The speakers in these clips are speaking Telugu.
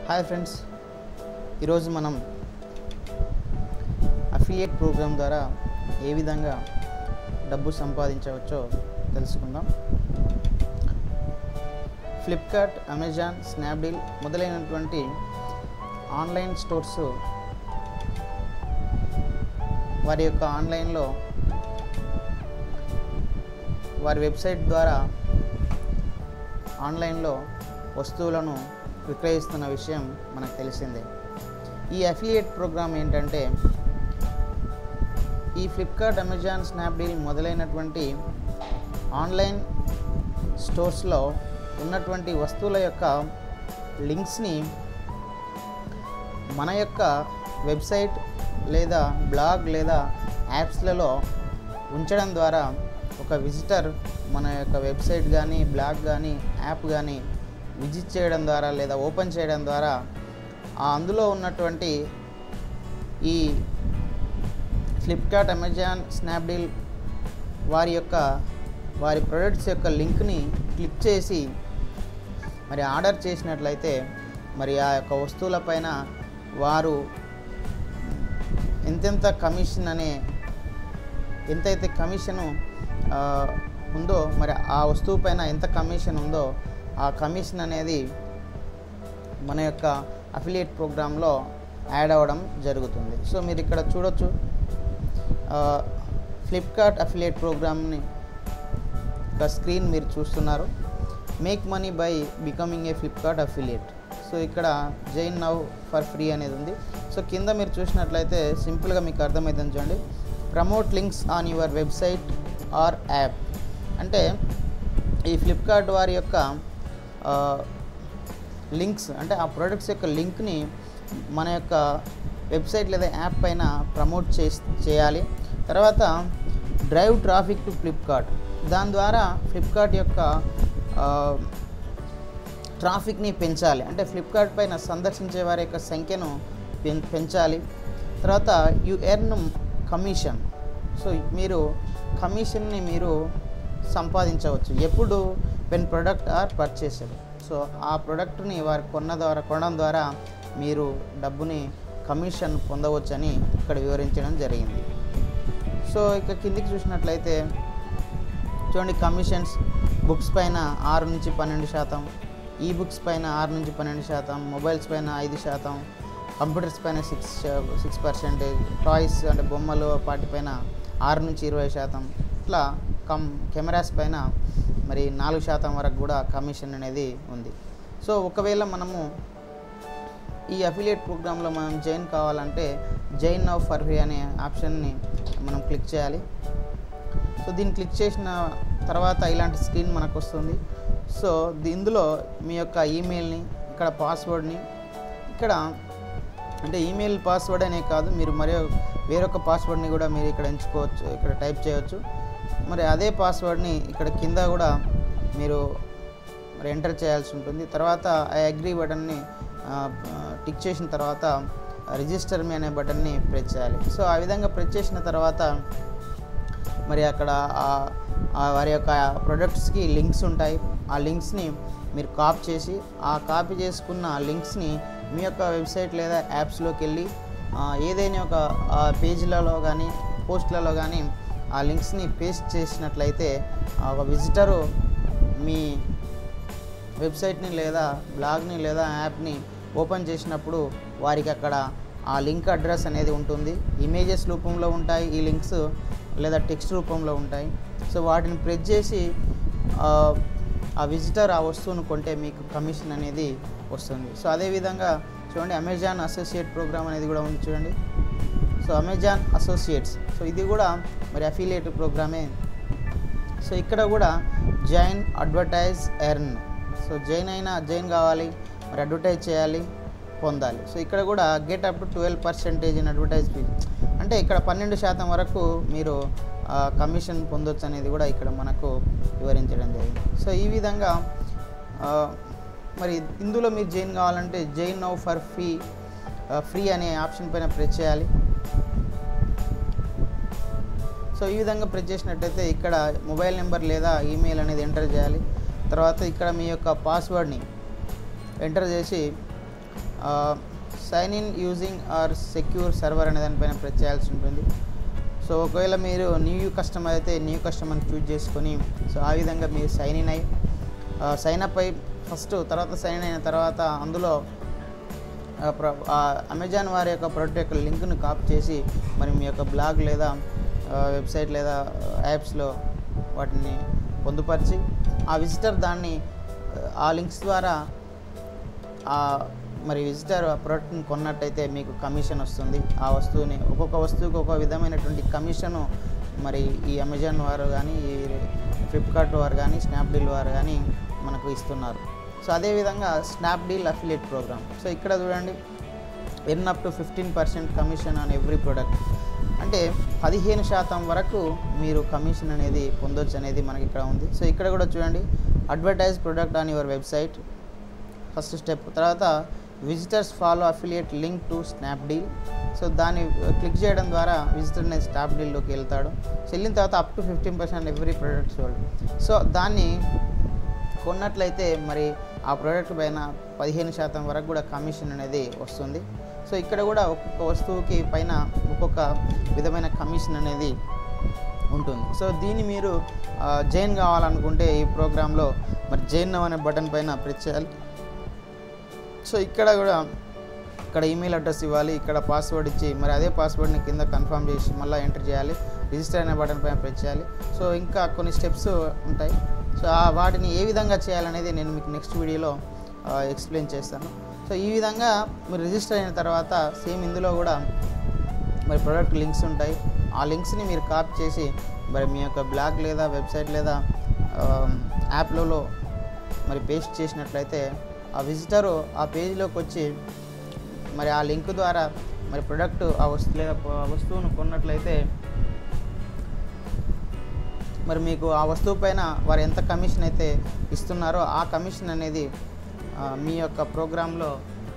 హాయ్ ఫ్రెండ్స్ ఈరోజు మనం అఫిలియేట్ ప్రోగ్రామ్ ద్వారా ఏ విధంగా డబ్బు సంపాదించవచ్చో తెలుసుకుందాం ఫ్లిప్కార్ట్ అమెజాన్ స్నాప్డీల్ మొదలైనటువంటి ఆన్లైన్ స్టోర్స్ వారి యొక్క ఆన్లైన్లో వారి వెబ్సైట్ ద్వారా ఆన్లైన్లో వస్తువులను విక్రయిస్తున్న విషయం మనకు తెలిసిందే ఈ అఫిలియేట్ ప్రోగ్రామ్ ఏంటంటే ఈ ఫ్లిప్కార్ట్ అమెజాన్ స్నాప్డీల్ మొదలైనటువంటి ఆన్లైన్ స్టోర్స్లో ఉన్నటువంటి వస్తువుల యొక్క లింక్స్ని మన యొక్క వెబ్సైట్ లేదా బ్లాగ్ లేదా యాప్స్లలో ఉంచడం ద్వారా ఒక విజిటర్ మన యొక్క వెబ్సైట్ కానీ బ్లాగ్ కానీ యాప్ కానీ విజిట్ చేయడం ద్వారా లేదా ఓపెన్ చేయడం ద్వారా ఆ అందులో ఉన్నటువంటి ఈ ఫ్లిప్కార్ట్ అమెజాన్ స్నాప్డీల్ వారి యొక్క వారి ప్రొడక్ట్స్ యొక్క లింక్ని క్లిక్ చేసి మరి ఆర్డర్ చేసినట్లయితే మరి ఆ యొక్క వస్తువులపైన వారు ఎంతెంత కమిషన్ అనే ఎంతైతే కమిషను ఆ, ఉందో మరి ఆ వస్తువు పైన ఎంత కమిషన్ ఉందో ఆ కమిషన్ అనేది మన యొక్క అఫిలియేట్ ప్రోగ్రాంలో యాడ్ అవ్వడం జరుగుతుంది సో మీరు ఇక్కడ చూడొచ్చు ఫ్లిప్కార్ట్ అఫిలియేట్ ప్రోగ్రామ్ని ఒక స్క్రీన్ మీరు చూస్తున్నారు make money by becoming a Flipkart affiliate so ఇక్కడ జైన్ నవ్ ఫర్ ఫ్రీ అనేది ఉంది సో కింద మీరు చూసినట్లయితే సింపుల్గా మీకు అర్థమవుతుంది చూడండి promote links on your website or app అంటే ఈ ఫ్లిప్కార్ట్ వారి యొక్క లింక్స్ అంటే ఆ ప్రొడక్ట్స్ యొక్క లింక్ని మన యొక్క వెబ్సైట్ లేదా యాప్ పైన ప్రమోట్ చే చేయాలి తర్వాత డ్రైవ్ ట్రాఫిక్ టు ఫ్లిప్కార్ట్ దాని ద్వారా ఫ్లిప్కార్ట్ యొక్క ఆ, ట్రాఫిక్ని పెంచాలి అంటే ఫ్లిప్కార్ట్ పైన సందర్శించే వారి యొక్క సంఖ్యను పెం- పెంచాలి తర్వాత యు ఎర్న్ కమిషన్ సో మీరు కమిషన్ని మీరు సంపాదించవచ్చు ఎప్పుడు when product are purchased so ఆ ప్రోడక్ట్ని వారు కొన్న ద్వారా కొనడం ద్వారా మీరు డబ్బుని కమిషన్ పొందవచ్చని ఇక్కడ వివరించడం జరిగింది సో ఇక కిందికి చూసినట్లయితే చూడండి కమిషన్స్ బుక్స్ పైన ఆరు నుంచి పన్నెండు శాతం ఈ బుక్స్ పైన ఆరు నుంచి పన్నెండు శాతం మొబైల్స్ పైన ఐదు శాతం కంప్యూటర్స్ పైన సిక్స్ సిక్స్ పర్సెంటేజ్ టాయ్స్ అంటే బొమ్మలు వాటి పైన ఆరు నుంచి ఇరవై శాతం ఇట్లా కమ్ కెమెరాస్ పైన మరి నాలుగు శాతం వరకు కూడా కమిషన్ అనేది ఉంది సో ఒకవేళ మనము ఈ అఫిలియేట్ ప్రోగ్రాంలో మనం జాయిన్ కావాలంటే జైన్ నవ్ ఫర్ ఫ్రీ అనే ఆప్షన్ని మనం క్లిక్ చేయాలి సో దీన్ని క్లిక్ చేసిన తర్వాత ఇలాంటి స్క్రీన్ మనకు వస్తుంది సో ది- ఇందులో మీ యొక్క ఈమెయిల్ని ఇక్కడ పాస్వర్డ్ని ఇక్కడ అంటే ఈమెయిల్ పాస్వర్డ్ అనే కాదు మీరు మరి వేరొక పాస్వర్డ్ని కూడా మీరు ఇక్కడ ఎంచుకోవచ్చు ఇక్కడ టైప్ చేయవచ్చు మరి అదే పాస్వర్డ్ని ఇక్కడ కింద కూడా మీరు మరి ఎంటర్ చేయాల్సి ఉంటుంది తర్వాత ఐ అగ్రీ బటన్ని టిక్ చేసిన తర్వాత రిజిస్టర్ మీ అనే బటన్ని ప్రెస్ చేయాలి సో ఆ విధంగా ప్రెస్ చేసిన తర్వాత మరి అక్కడ ఆ- ఆ వారి యొక్క ప్రొడక్ట్స్కి లింక్స్ ఉంటాయి ఆ లింక్స్ని మీరు కాపీ చేసి ఆ కాపీ చేసుకున్న లింక్స్ని మీ యొక్క వెబ్సైట్ లేదా యాప్స్లోకి వెళ్ళి ఆ, ఏదైనా ఒక ఆ, పేజీలలో కానీ పోస్ట్లలో కానీ ఆ లింక్స్ని పేస్ట్ చేసినట్లయితే ఆ ఒక విజిటరు మీ వెబ్సైట్ని లేదా బ్లాగ్ని లేదా యాప్ని ఓపెన్ చేసినప్పుడు వారికి అక్కడ ఆ లింక్ అడ్రస్ అనేది ఉంటుంది ఇమేజెస్ రూపంలో ఉంటాయి ఈ లింక్స్ లేదా టెక్స్ట్ రూపంలో ఉంటాయి సో వాటిని ప్రెస్ చేసి ఆ, ఆ విజిటర్ ఆ వస్తువును కొంటే మీకు కమిషన్ అనేది వస్తుంది సో అదేవిధంగా చూడండి అమెజాన్ అసోసియేట్ ప్రోగ్రామ్ అనేది కూడా ఉంది చూడండి సో అమెజాన్ అసోసియేట్స్ సో ఇది కూడా మరి అఫిలియేట్ ప్రోగ్రామే సో ఇక్కడ కూడా join advertise earn so join అయినా జైన్ కావాలి మరి అడ్వర్టైజ్ చేయాలి పొందాలి సో ఇక్కడ కూడా get up to twelve percentage in advertise fee అంటే ఇక్కడ పన్నెండు శాతం వరకు మీరు ఆ, కమిషన్ పొందొచ్చు అనేది కూడా ఇక్కడ మనకు వివరించడం జరిగింది సో ఈ విధంగా ఆ, మరి ఇందులో మీరు జైన్ కావాలంటే join now for free free అనే ఆప్షన్ పైన ప్రెస్ చేయాలి సో ఈ విధంగా ప్రెస్ చేసినట్టయితే ఇక్కడ మొబైల్ నెంబర్ లేదా ఈమెయిల్ అనేది ఎంటర్ చేయాలి తర్వాత ఇక్కడ మీ యొక్క పాస్వర్డ్ని ఎంటర్ చేసి sign in using our secure server అనే దానిపైన ప్రెస్ చేయాల్సి ఉంటుంది సో ఒకవేళ మీరు న్యూ కస్టమర్ అయితే న్యూ కస్టమర్ని చూజ్ చేసుకొని సో ఆ విధంగా మీరు సైన్ ఇన్ అయ్యి సైన్ అప్ అయ్యి ఫస్ట్ తర్వాత సైన్ అయిన తర్వాత అందులో ఆ ప్ర- ఆ అమెజాన్ వారి యొక్క ప్రొడక్ట్ యొక్క లింక్ను కాపీ చేసి మరి మీ యొక్క బ్లాగ్ లేదా ఆ, వెబ్సైట్ లేదా యాప్స్లో వాటిని పొందుపరిచి ఆ విజిటర్ దాన్ని ఆ, ఆ లింక్స్ ద్వారా ఆ మరి విజిటర్ ఆ ప్రోడక్ట్ని కొన్నట్టయితే మీకు కమిషన్ వస్తుంది ఆ వస్తువుని ఒక్కొక్క వస్తువుకి ఒక విధమైనటువంటి కమిషను మరి ఈ అమెజాన్ వారు కానీ ఈ ఫ్లిప్కార్ట్ వారు కానీ స్నాప్డీల్ వారు కానీ మనకు ఇస్తున్నారు సో అదేవిధంగా స్నాప్డీల్ అఫిలియేట్ ప్రోగ్రామ్ సో ఇక్కడ చూడండి earn up to fifteen percent commission on every product అంటే పదిహేను శాతం వరకు మీరు కమిషన్ అనేది పొందొచ్చు అనేది మనకి ఇక్కడ ఉంది సో ఇక్కడ కూడా చూడండి advertise product on your website first step తర్వాత visitors follow affiliate link to Snapdeal so దాన్ని క్లిక్ చేయడం ద్వారా విజిటర్ అనేది స్నాప్డీల్లోకి వెళ్తాడు సో వెళ్ళిన తర్వాత up to fifteen percent every product sold so దాన్ని కొన్నట్లయితే మరి ఆ ప్రోడక్ట్ పైన పదిహేను శాతం వరకు కూడా కమిషన్ అనేది వస్తుంది సో ఇక్కడ కూడా ఒక్కొక్క వస్తువుకి పైన ఒక్కొక్క విధమైన కమిషన్ అనేది ఉంటుంది సో దీన్ని మీరు ఆ, జైన్ కావాలనుకుంటే ఈ ప్రోగ్రాంలో మరి జైన్ నవ్ అనే బటన్ పైన ప్రెస్ చేయాలి సో ఇక్కడ కూడా ఇక్కడ ఈమెయిల్ అడ్రస్ ఇవ్వాలి ఇక్కడ పాస్వర్డ్ ఇచ్చి మరి అదే పాస్వర్డ్ని కింద కన్ఫర్మ్ చేసి మళ్ళీ ఎంటర్ చేయాలి రిజిస్టర్ అనే బటన్ పైన ప్రెస్ చేయాలి సో ఇంకా కొన్ని స్టెప్స్ ఉంటాయి సో ఆ వాటిని ఏ విధంగా చేయాలనేది నేను మీకు నెక్స్ట్ వీడియోలో ఎక్స్ప్లెయిన్ చేస్తాను సో ఈ విధంగా మీరు రిజిస్టర్ అయిన తర్వాత సేమ్ ఇందులో కూడా మరి ప్రోడక్ట్ లింక్స్ ఉంటాయి ఆ లింక్స్ని మీరు కాపీ చేసి మరి మీ యొక్క బ్లాగ్ లేదా వెబ్సైట్ లేదా యాప్లలో మరి పేస్ట్ చేసినట్లయితే ఆ విజిటరు ఆ పేజ్లోకి వచ్చి మరి ఆ లింక్ ద్వారా మరి ప్రొడక్ట్ ఆ వస్తువు లేదా ఆ వస్తువును కొన్నట్లయితే మరి మీకు ఆ వస్తువు పైన వారు ఎంత కమిషన్ అయితే ఇస్తున్నారో ఆ కమిషన్ అనేది ఆ, మీ యొక్క ప్రోగ్రాంలో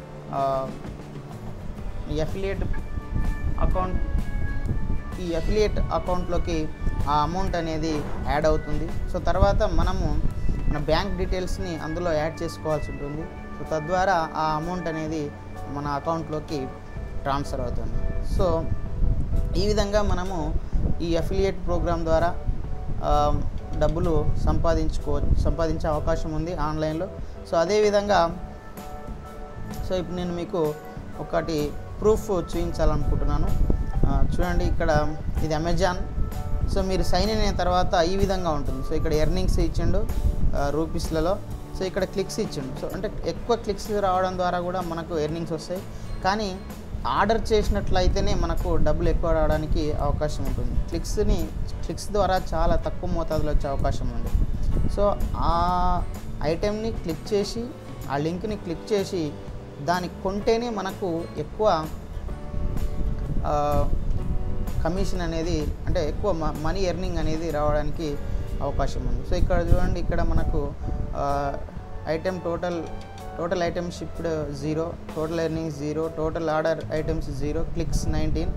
ఈ అఫిలియేట్ అకౌంట్ ఈ అఫిలియేట్ అకౌంట్లోకి ఆ అమౌంట్ అనేది యాడ్ అవుతుంది సో తర్వాత మనము మన బ్యాంక్ డీటెయిల్స్ని అందులో యాడ్ చేసుకోవాల్సి ఉంటుంది సో తద్వారా ఆ అమౌంట్ అనేది మన అకౌంట్లోకి ట్రాన్స్ఫర్ అవుతుంది సో ఈ విధంగా మనము ఈ అఫిలియేట్ ప్రోగ్రామ్ ద్వారా ఆ, డబ్బులు సంపాదించుకో సంపాదించే అవకాశం ఉంది ఆన్లైన్లో సో అదేవిధంగా సో ఇప్పుడు నేను మీకు ఒకటి ప్రూఫ్ చూపించాలనుకుంటున్నాను ఆ, చూడండి ఇక్కడ ఇది అమెజాన్ సో మీరు సైన్ ఇన్ అయిన తర్వాత ఈ విధంగా ఉంటుంది సో ఇక్కడ ఎర్నింగ్స్ ఇచ్చిండు ఆ, రూపీస్లలో సో ఇక్కడ క్లిక్స్ ఇచ్చిండు సో అంటే ఎక్కువ క్లిక్స్ రావడం ద్వారా కూడా మనకు ఎర్నింగ్స్ వస్తాయి కానీ ఆర్డర్ చేసినట్లయితేనే మనకు డబ్బులు ఎక్కువ రావడానికి అవకాశం ఉంటుంది క్లిక్స్ని క్లిక్స్ ద్వారా చాలా తక్కువ మోతాదులో వచ్చే అవకాశం ఉంది సో ఆ ఐటెంని క్లిక్ చేసి ఆ లింక్ని క్లిక్ చేసి దాన్ని కొంటేనే మనకు ఎక్కువ ఆ, కమిషన్ అనేది అంటే ఎక్కువ మ- మనీ ఎర్నింగ్ అనేది రావడానికి అవకాశం ఉంది సో ఇక్కడ చూడండి ఇక్కడ మనకు item total total item shipped zero total earnings zero total order items zero clicks nineteen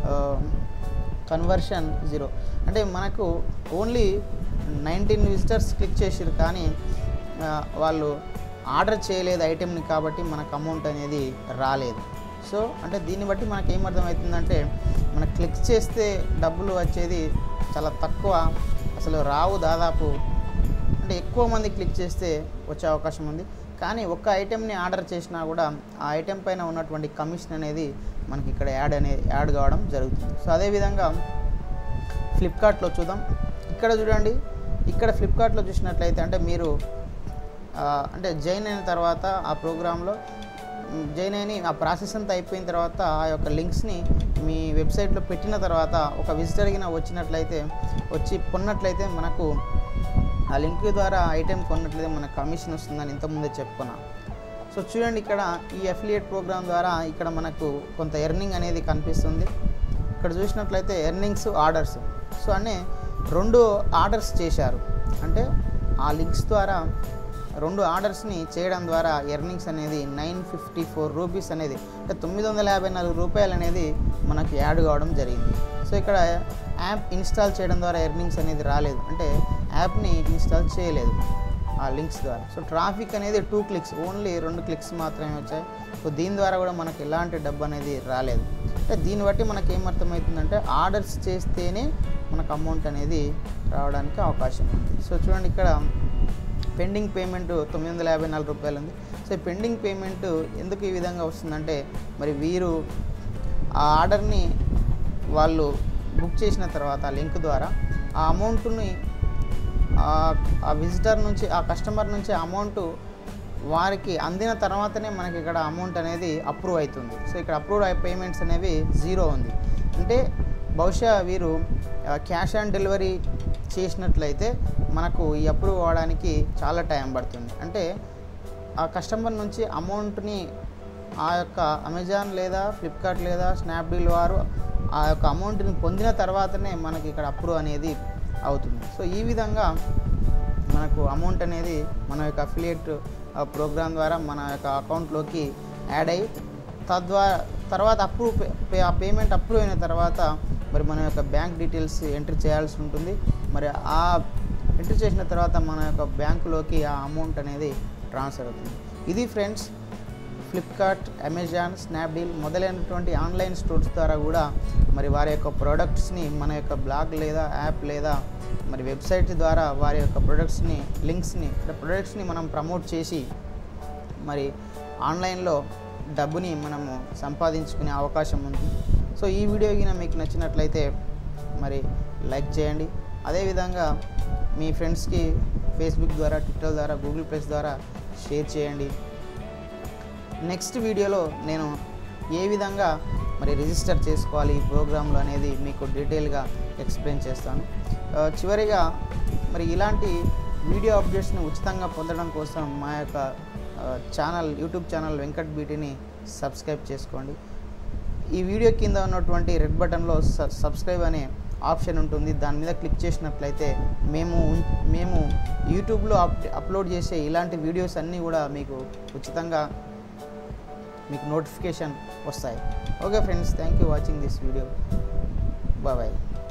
conversion zero అంటే మనకు ఓన్లీ నైన్టీన్ విజిటర్స్ క్లిక్ చేసిరు కానీ ఆ, వాళ్ళు ఆర్డర్ చేయలేదు ఐటెంని కాబట్టి మనకు అమౌంట్ అనేది రాలేదు సో అంటే దీన్ని బట్టి మనకి ఏమర్థమవుతుందంటే మన క్లిక్ చేస్తే డబ్బులు వచ్చేది చాలా తక్కువ అసలు రావు దాదాపు అంటే ఎక్కువ మంది క్లిక్ చేస్తే వచ్చే అవకాశం ఉంది కానీ ఒక్క ఐటెంని ఆర్డర్ చేసినా కూడా ఆ ఐటెం పైన ఉన్నటువంటి కమిషన్ అనేది మనకి ఇక్కడ యాడ్ అనేది యాడ్ కావడం జరుగుతుంది సో అదేవిధంగా ఫ్లిప్కార్ట్లో చూద్దాం ఇక్కడ చూడండి ఇక్కడ ఫ్లిప్కార్ట్లో చూసినట్లయితే అంటే మీరు ఆ, అంటే జైన్ అయిన తర్వాత ఆ ప్రోగ్రాంలో మ్, జైన్ అయిన ఆ ప్రాసెస్ అంతా అయిపోయిన తర్వాత ఆ యొక్క లింక్స్ని మీ వెబ్సైట్లో పెట్టిన తర్వాత ఒక విజిటర్ గిన వచ్చినట్లయితే వచ్చి కొన్నట్లయితే మనకు ఆ లింక్ ద్వారా ఐటెం కొన్నట్లయితే మనకు కమిషన్ వస్తుందని ఇంతకుముందే చెప్పుకున్నా సో చూడండి ఇక్కడ ఈ అఫిలియేట్ ప్రోగ్రామ్ ద్వారా ఇక్కడ మనకు కొంత ఎర్నింగ్ అనేది కనిపిస్తుంది ఇక్కడ చూసినట్లయితే ఎర్నింగ్స్ ఆర్డర్స్ సో అనే రెండు ఆర్డర్స్ చేశారు అంటే ఆ లింక్స్ ద్వారా రెండు ఆర్డర్స్ని చేయడం ద్వారా ఎర్నింగ్స్ అనేది నైన్ ఫిఫ్టీ ఫోర్ రూపీస్ అనేది అంటే తొమ్మిది వందల యాభై నాలుగు రూపాయలు అనేది మనకి యాడ్ కావడం జరిగింది సో ఇక్కడ యాప్ ఇన్స్టాల్ చేయడం ద్వారా ఎర్నింగ్స్ అనేది రాలేదు అంటే యాప్ని ఇన్స్టాల్ చేయలేదు ఆ లింక్స్ ద్వారా సో ట్రాఫిక్ అనేది టూ క్లిక్స్ ఓన్లీ రెండు క్లిక్స్ మాత్రమే వచ్చాయి సో దీని ద్వారా కూడా మనకి ఎలాంటి డబ్బు అనేది రాలేదు అంటే దీన్ని బట్టి మనకి ఏమర్థమవుతుందంటే ఆర్డర్స్ చేస్తేనే మనకు అమౌంట్ అనేది రావడానికి అవకాశం ఉంది సో చూడండి ఇక్కడ పెండింగ్ పేమెంట్ తొమ్మిది వందల యాభై నాలుగు రూపాయలు ఉంది సో ఈ పెండింగ్ పేమెంట్ ఎందుకు ఈ విధంగా వస్తుందంటే మరి వీరు ఆ ఆర్డర్ని వాళ్ళు బుక్ చేసిన తర్వాత ఆ లింక్ ద్వారా ఆ అమౌంట్ని ఆ విజిటర్ నుంచి ఆ కస్టమర్ నుంచి అమౌంట్ వారికి అందిన తర్వాతనే మనకి ఇక్కడ అమౌంట్ అనేది అప్రూవ్ అవుతుంది సో ఇక్కడ అప్రూవ్ పేమెంట్స్ అనేవి జీరో ఉంది అంటే బహుశా వీరు క్యాష్ ఆన్ డెలివరీ చేసినట్లయితే మనకు ఈ అప్రూవ్ అవ్వడానికి చాలా టైం పడుతుంది అంటే ఆ కస్టమర్ నుంచి అమౌంట్ని ఆ యొక్క అమెజాన్ లేదా ఫ్లిప్కార్ట్ లేదా స్నాప్డీల్ వారు ఆ యొక్క అమౌంట్ని పొందిన తర్వాతనే మనకి ఇక్కడ అప్రూవ్ అనేది అవుతుంది సో ఈ విధంగా మనకు అమౌంట్ అనేది మన యొక్క అఫిలియేట్ ప్రోగ్రామ్ ద్వారా మన యొక్క అకౌంట్లోకి యాడ్ అయ్యి తద్వారా తర్వాత అప్రూవ్ పే ఆ పేమెంట్ అప్రూవ్ అయిన తర్వాత మరి మన యొక్క బ్యాంక్ డీటెయిల్స్ ఎంట్రీ చేయాల్సి ఉంటుంది మరి ఆ ఎంట్రీ చేసిన తర్వాత మన యొక్క బ్యాంకులోకి ఆ అమౌంట్ అనేది ట్రాన్స్ఫర్ అవుతుంది ఇది ఫ్రెండ్స్ ఫ్లిప్కార్ట్ అమెజాన్ స్నాప్డీల్ మొదలైనటువంటి ఆన్లైన్ స్టోర్స్ ద్వారా కూడా మరి వారి యొక్క ప్రోడక్ట్స్ని మన యొక్క బ్లాగ్ లేదా యాప్ లేదా మరి వెబ్సైట్ ద్వారా వారి యొక్క ప్రొడక్ట్స్ని లింక్స్ని ప్రొడక్ట్స్ని మనం ప్రమోట్ చేసి మరి ఆన్లైన్లో డబ్బుని మనము సంపాదించుకునే అవకాశం ఉంది సో ఈ వీడియో గిన మీకు నచ్చినట్లయితే మరి లైక్ చేయండి అదేవిధంగా మీ ఫ్రెండ్స్కి ఫేస్బుక్ ద్వారా ట్విట్టర్ ద్వారా గూగుల్ ప్లస్ ద్వారా షేర్ చేయండి నెక్స్ట్ వీడియోలో నేను ఏ విధంగా మరి రిజిస్టర్ చేసుకోవాలి ఈ ప్రోగ్రాంలో అనేది మీకు డీటెయిల్గా ఎక్స్ప్లెయిన్ చేస్తాను ఆ, చివరిగా మరి ఇలాంటి వీడియో అప్డేట్స్ని ఉచితంగా పొందడం కోసం మా యొక్క ఆ, ఛానల్ యూట్యూబ్ ఛానల్ వెంకట్ బీటీని సబ్స్క్రైబ్ చేసుకోండి ఈ వీడియో కింద ఉన్నటువంటి రెడ్ బటన్లో స- సబ్స్క్రైబ్ అనే ఆప్షన్ ఉంటుంది దాని మీద క్లిక్ చేసినట్లయితే మేము ఉం- మేము యూట్యూబ్లో అప్ అప్లోడ్ చేసే ఇలాంటి వీడియోస్ అన్నీ కూడా మీకు ఉచితంగా మీకు నోటిఫికేషన్ వస్తాయి okay friends thank you watching this video bye bye